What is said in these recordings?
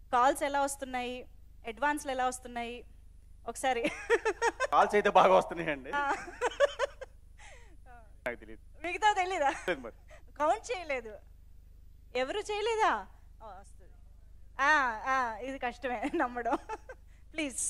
Calls ఎలా వస్తున్నాయి అడ్వాన్స్లు ఎలా వస్తున్నాయి ఒకసారి కాల్స్ అయితే బాగా వస్తున్నాయండి ఆ. నాకు తెలియదు మిగతా తెలీదా లేదు మరి కౌంట్ చేయలేదు ఎవరు చేయలేదా ఓ, వస్తుంది ఆ, ఆ, ఇది కష్టమే నమ్మడం ప్లీజ్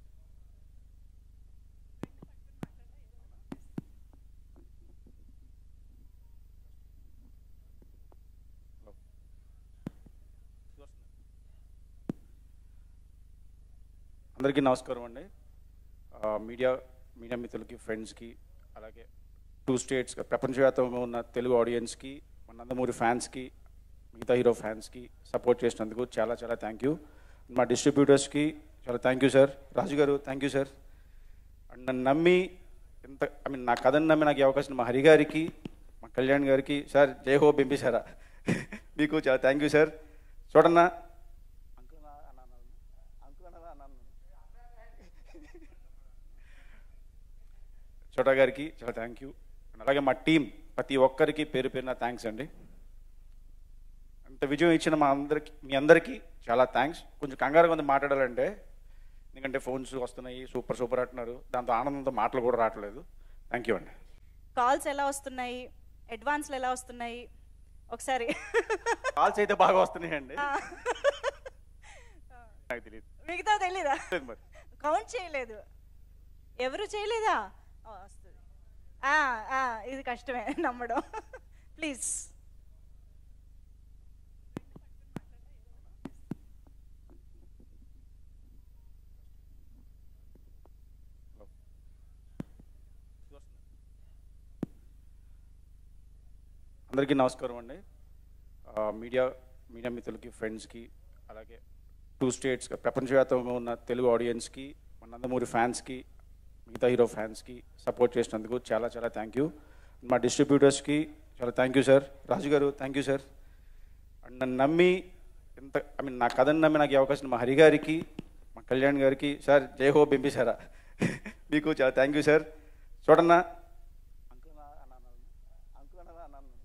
అందరికీ నమస్కారం అండి ఆ, మీడియా మీడియా మిత్రులకి ఫ్రెండ్స్కి అలాగే టూ స్టేట్స్ ప్రపంచవ్యాప్తంగా ఉన్న తెలుగు ఆడియన్స్కి మన నందమూరి ఫ్యాన్స్కి మిగతా హీరో ఫ్యాన్స్కి సపోర్ట్ చేసినందుకు చాలా చాలా థ్యాంక్ యూ మా డిస్ట్రిబ్యూటర్స్కి చాలా థ్యాంక్ యూ సార్ రాజు గారు థ్యాంక్ యూ సార్ అండ్ నన్ను నమ్మి ఎంత ఐ మీన్ నా కథను నమ్మి నాకు ఈ అవకాశం మా హరి గారికి మా కళ్యాణ్ గారికి సార్ జై హో బింబిసారా మీకు చాలా థ్యాంక్ యూ సార్ చూడన్నా అంకుల్ అన్నా- అన్నా- అన్నా- అంకుల్ అన్నా- అన్నా- అన్నా. చోటా గారికి చాలా థ్యాంక్ యూ అలాగే మా టీం ప్రతి ఒక్కరికి పేరు పేరున థ్యాంక్స్ అండి అంత విజయం ఇచ్చిన మా అందరికి మీ అందరికీ చాలా థ్యాంక్స్ కొంచెం కంగారుగా ఉంది మాట్లాడాలంటే ఎందుకంటే ఫోన్స్ వస్తున్నాయి సూపర్ సూపర్ అంటున్నారు దాంతో ఆనందంతో మాటలు కూడా రావట్లేదు థ్యాంక్ యూ అండి కాల్స్ ఎలా వస్తున్నాయి అడ్వాన్స్లు ఎలా వస్తున్నాయి ఒకసారి కాల్స్ అయితే బాగా వస్తున్నాయండి ఆ. నాకు తెలియదు మిగతా తెలీదా లేదు మరి కౌంట్ చేయలేదు ఎవరు చేయలేదా ఓ, వస్తుంది ఆ, ఆ, ఇది కష్టమే నమ్మడం ప్లీజ్ అందరికీ నమస్కారం అండి ఆ, మీడియా మీడియా మిత్రులకి ఫ్రెండ్స్కి అలాగే టూ స్టేట్స్ ప్రపంచవ్యాప్తంగా ఉన్న తెలుగు ఆడియన్స్కి మన నందమూరి ఫ్యాన్స్కి మిగతా హీరో ఫ్యాన్స్కి సపోర్ట్ చేసినందుకు చాలా చాలా థ్యాంక్ యూ మా డిస్ట్రిబ్యూటర్స్కి చాలా థ్యాంక్ యూ సార్ రాజు గారు థ్యాంక్ యూ సార్ అండ్ నన్ను నమ్మి ఎంత ఐ మీన్ నా కథను నమ్మి నాకు ఈ అవకాశం మా హరి గారికి మా కళ్యాణ్ గారికి సార్ జై హో బింబిసారా మీకు చాలా థ్యాంక్ యూ సార్ చూడన్నా అంకుల్ అన్నా- అన్నా- అన్నా- అంకుల్ అన్నా- అన్నా- అన్నా.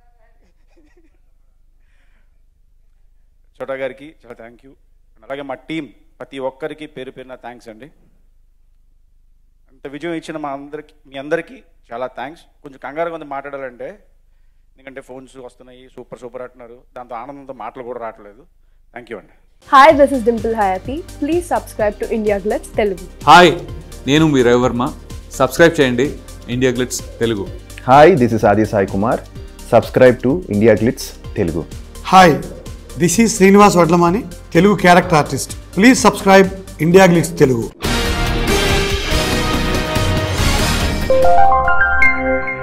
చోటా గారికి చాలా థ్యాంక్ యూ అండ్ అలాగే మా టీం ప్రతి ఒక్కరికి పేరు పేరున థ్యాంక్స్ అండి అంత విజయం ఇచ్చిన మా అందరికి మీ అందరికీ చాలా థ్యాంక్స్ కొంచెం కంగారుగా ఉంది మాట్లాడాలంటే ఎందుకంటే ఫోన్స్ వస్తున్నాయి సూపర్ సూపర్ అంటున్నారు దాంతో ఆనందంతో మాటలు కూడా రావట్లేదు థ్యాంక్ యూ అండి Hi, this is Dimple Hayati. Please subscribe to India Glitz Telugu. Hi నేను మీ రవివర్మ సబ్స్క్రైబ్ చేయండి India Glitz Telugu hi this is Aadi Sai Kumar subscribe to India Glitz Telugu hi this is Srinivas Vadlamani Telugu character artist please subscribe India Glitz Telugu